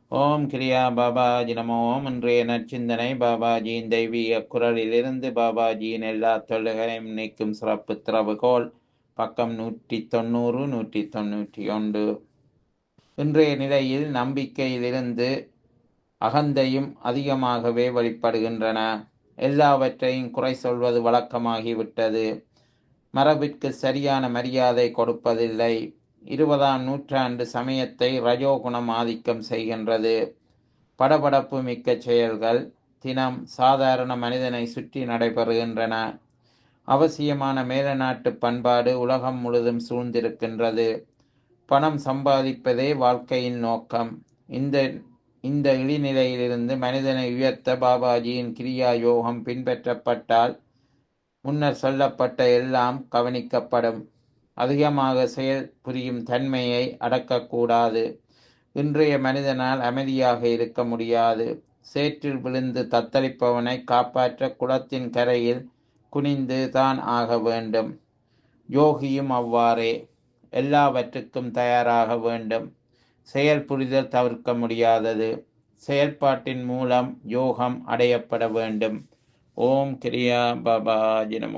ஓம் கிரியா பாபாஜி நமோ ஓம் இன்றைய நற்சிந்தனை பாபாஜியின் தெய்வீக குரலிலிருந்து பாபாஜியின் எல்லா தொல்லைகளையும் நீக்கும் சிறப்பு திறவுகோல் பக்கம் நூற்றி தொண்ணூறு நூற்றி தொண்ணூற்றி ஒன்று இன்றைய நிலையில் நம்பிக்கையிலிருந்து அகந்தையும் அதிகமாகவே வெளிப்படுகின்றன எல்லாவற்றையும் குறை சொல்வது வழக்கமாகிவிட்டது மரபிற்கு சரியான மரியாதை கொடுப்பதில்லை இருபதாம் நூற்றாண்டு சமயத்தை ரஜோகுணம் ஆதிக்கம் செய்கின்றது படபடப்பு மிக்க செயல்கள் தினம் சாதாரண மனிதனை சுற்றி நடைபெறுகின்றன அவசியமான மேலநாட்டு பண்பாடு உலகம் முழுதும் சூழ்ந்திருக்கின்றது பணம் சம்பாதிப்பதே வாழ்க்கையின் நோக்கம் இந்த இந்த இழிநிலையிலிருந்து மனிதனை உயர்த்த பாபாஜியின் கிரியா யோகம் பின்பற்றப்பட்டால் முன்னர் சொல்லப்பட்ட எல்லாம் கவனிக்கப்படும் அதிகமாக செயல் புரியும் தன்மையை அடக்கக்கூடாது இன்றைய மனிதனால் அமைதியாக இருக்க முடியாது சேற்றில் விழுந்து தத்தளிப்பவனை காப்பாற்ற குளத்தின் கரையில் குனிந்து தான் ஆக வேண்டும் யோகியும் அவ்வாறே எல்லாவற்றுக்கும் தயாராக வேண்டும் செயல் புரிதல் தவிர்க்க முடியாதது செயல்பாட்டின் மூலம் யோகம் அடையப்பட வேண்டும் ஓம் கிரியா பாபாஜி நமோ